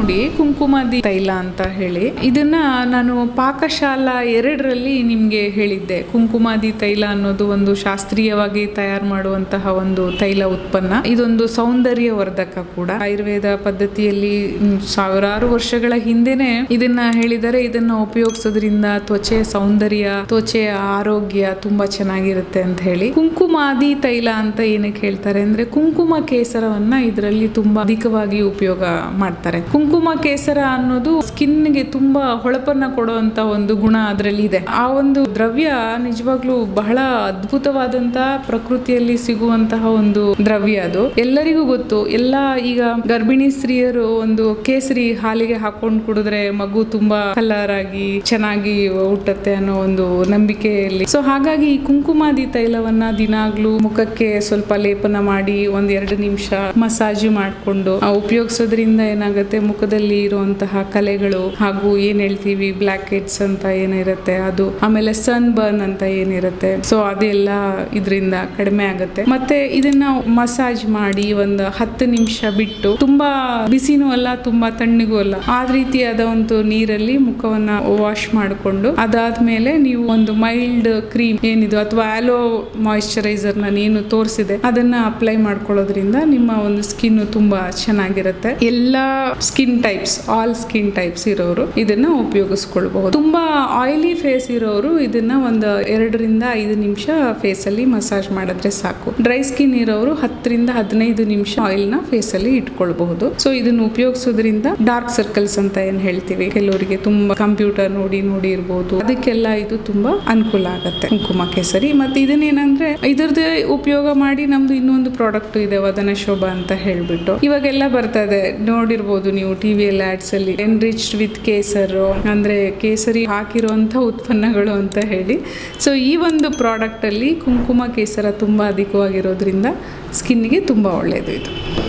ನೋಡಿ ಕುಂಕುಮಾದಿ ತೈಲ ಅಂತ ಹೇಳಿ ಇದನ್ನ ನಾನು ಪಾಕಶಾಲಾ ಎರಡರಲ್ಲಿ ನಿಮ್ಗೆ ಹೇಳಿದ್ದೆ ಕುಂಕುಮಾದಿ ತೈಲ ಅನ್ನೋದು ಒಂದು ಶಾಸ್ತ್ರೀಯವಾಗಿ ತಯಾರು ಮಾಡುವಂತಹ ಒಂದು ತೈಲ ಉತ್ಪನ್ನ ಇದೊಂದು ಸೌಂದರ್ಯ ವರ್ಧಕ ಕೂಡ ಆಯುರ್ವೇದ ಪದ್ಧತಿಯಲ್ಲಿ ಮ್, ಸಾವಿರಾರು ವರ್ಷಗಳ ಹಿಂದೆನೆ ಇದನ್ನ ಹೇಳಿದರೆ ಇದನ್ನ ಉಪಯೋಗಿಸೋದ್ರಿಂದ ತ್ವಚೆ ಸೌಂದರ್ಯ ತ್ವಚೆಯ ಆರೋಗ್ಯ ತುಂಬಾ ಚೆನ್ನಾಗಿರುತ್ತೆ ಅಂತ ಹೇಳಿ ಕುಂಕುಮಾದಿ ತೈಲ ಅಂತ ಏನಕ್ಕೆ ಹೇಳ್ತಾರೆ ಅಂದ್ರೆ ಕುಂಕುಮ ಕೇಸರವನ್ನ ಇದರಲ್ಲಿ ತುಂಬಾ ಅಧಿಕವಾಗಿ ಉಪಯೋಗ ಮಾಡ್ತಾರೆ ಕುಂಕುಮ ಕೇಸರ ಅನ್ನೋದು ಸ್ಕಿನ್ಗೆ ತುಂಬಾ ಹೊಳಪನ್ನ ಕೊಡುವಂತ ಒಂದು ಗುಣ ಅದರಲ್ಲಿ ಇದೆ ಆ ಒಂದು ದ್ರವ್ಯ ನಿಜವಾಗ್ಲೂ ಬಹಳ ಅದ್ಭುತವಾದಂತಹ ಪ್ರಕೃತಿಯಲ್ಲಿ ಸಿಗುವಂತಹ ಒಂದು ದ್ರವ್ಯ ಅದು ಎಲ್ಲರಿಗೂ ಗೊತ್ತು ಎಲ್ಲ ಈಗ ಗರ್ಭಿಣಿ ಸ್ತ್ರೀಯರು ಒಂದು ಕೇಸರಿ ಹಾಲಿಗೆ ಹಾಕೊಂಡು ಕುಡಿದ್ರೆ ಮಗು ತುಂಬಾ ಕಲರ್ ಆಗಿ ಚೆನ್ನಾಗಿ ಹುಟ್ಟತ್ತೆ ಅನ್ನೋ ಒಂದು ನಂಬಿಕೆಯಲ್ಲಿ ಸೊ ಹಾಗಾಗಿ ಈ ಕುಂಕುಮಾದಿ ತೈಲವನ್ನ ದಿನಾಗ್ಲೂ ಮುಖಕ್ಕೆ ಸ್ವಲ್ಪ ಲೇಪನ ಮಾಡಿ ಒಂದ್ ಎರಡು ನಿಮಿಷ ಮಸಾಜ್ ಮಾಡಿಕೊಂಡು ಉಪಯೋಗಿಸೋದ್ರಿಂದ ಏನಾಗುತ್ತೆ ಮುಖದಲ್ಲಿ ಇರುವಂತಹ ಕಲೆಗಳು ಹಾಗೂ ಏನ್ ಹೇಳ್ತೀವಿ ಬ್ಲ್ಯಾಕ್ ಹೆಡ್ಸ್ ಅಂತ ಏನಿರುತ್ತೆ ಅದು ಆಮೇಲೆ ಸನ್ ಬರ್ನ್ ಅಂತ ಏನಿರುತ್ತೆ ಸೊ ಅದೆಲ್ಲ ಇದರಿಂದ ಕಡಿಮೆ ಆಗುತ್ತೆ ಮತ್ತೆ ಇದನ್ನ ಮಸಾಜ್ ಮಾಡಿ ಒಂದು ಹತ್ತು ನಿಮಿಷ ಬಿಟ್ಟು ತುಂಬಾ ಬಿಸಿನೂ ಅಲ್ಲ ತುಂಬಾ ತಣ್ಣಗೂ ಅಲ್ಲ ಆ ರೀತಿಯಾದ ಒಂದು ನೀರಲ್ಲಿ ಮುಖವನ್ನ ವಾಶ್ ಮಾಡಿಕೊಂಡು ಅದಾದ್ಮೇಲೆ ನೀವು ಒಂದು ಮೈಲ್ಡ್ ಕ್ರೀಮ್ ಏನಿದು ಅಥವಾ ಆಲೋ ಮಾಯಿಶ್ಚರೈಸರ್ ನಾನು ಏನು ತೋರಿಸಿದೆ ಅದನ್ನ ಅಪ್ಲೈ ಮಾಡ್ಕೊಳ್ಳೋದ್ರಿಂದ ನಿಮ್ಮ ಒಂದು ಸ್ಕಿನ್ ತುಂಬಾ ಚೆನ್ನಾಗಿರುತ್ತೆ ಎಲ್ಲ skin types all skin types ಇರೋರು ಇದನ್ನ ಉಪಯೋಗಿಸ್ಕೊಳ್ಬಹುದು ತುಂಬಾ ಆಯಿಲಿ ಫೇಸ್ ಇರೋರು ಇದನ್ನ ಒಂದು ಎರಡರಿಂದ ಐದು ನಿಮಿಷ ಫೇಸ್ ಅಲ್ಲಿ ಮಸಾಜ್ ಮಾಡಿದ್ರೆ ಸಾಕು ಡ್ರೈ ಸ್ಕಿನ್ ಇರೋರು ಹತ್ತರಿಂದ ಹದಿನೈದು ನಿಮಿಷ ಆಯಿಲ್ ನ ಫೇಸ್ ಅಲ್ಲಿ ಇಟ್ಕೊಳ್ಬಹುದು ಸೊ ಇದನ್ನ ಉಪಯೋಗಿಸೋದ್ರಿಂದ ಡಾರ್ಕ್ ಸರ್ಕಲ್ಸ್ ಅಂತ ಏನ್ ಹೇಳ್ತೀವಿ ಕೆಲವರಿಗೆ ತುಂಬಾ ಕಂಪ್ಯೂಟರ್ ನೋಡಿ ನೋಡಿ ಇರ್ಬೋದು ಅದಕ್ಕೆಲ್ಲ ಇದು ತುಂಬಾ ಅನುಕೂಲ ಆಗುತ್ತೆ ಕುಂಕುಮ ಕೇಸರಿ ಮತ್ತೆ ಇದನ್ನೇನಂದ್ರೆ ಇದರದ್ದು ಉಪಯೋಗ ಮಾಡಿ ನಮ್ದು ಇನ್ನೊಂದು ಪ್ರಾಡಕ್ಟ್ ಇದೆ ವದನ ಶೋಭಾ ಅಂತ ಹೇಳ್ಬಿಟ್ಟು ಇವಾಗೆಲ್ಲ ಬರ್ತಾ ಇದೆ ನೋಡಿರ್ಬೋದು ನೀವು ಟಿವಿಯಲ್ಲಿ ಆಡ್ಸ್ ಅಲ್ಲಿ ಎನ್ರಿಚ್ಡ್ ವಿತ್ ಕೇಸರು ಅಂದ್ರೆ ಕೇಸರಿ ಹಾಕಿರುವಂತ ಉತ್ಪನ್ನಗಳು ಅಂತ ಹೇಳಿ ಸೊ ಈ ಒಂದು ಪ್ರಾಡಕ್ಟ್ ಅಲ್ಲಿ ಕುಂಕುಮ ಕೇಸರ ತುಂಬಾ ಅಧಿಕವಾಗಿರೋದ್ರಿಂದ ಸ್ಕಿನ್ಗೆ ತುಂಬಾ ಒಳ್ಳೆಯದು ಇದು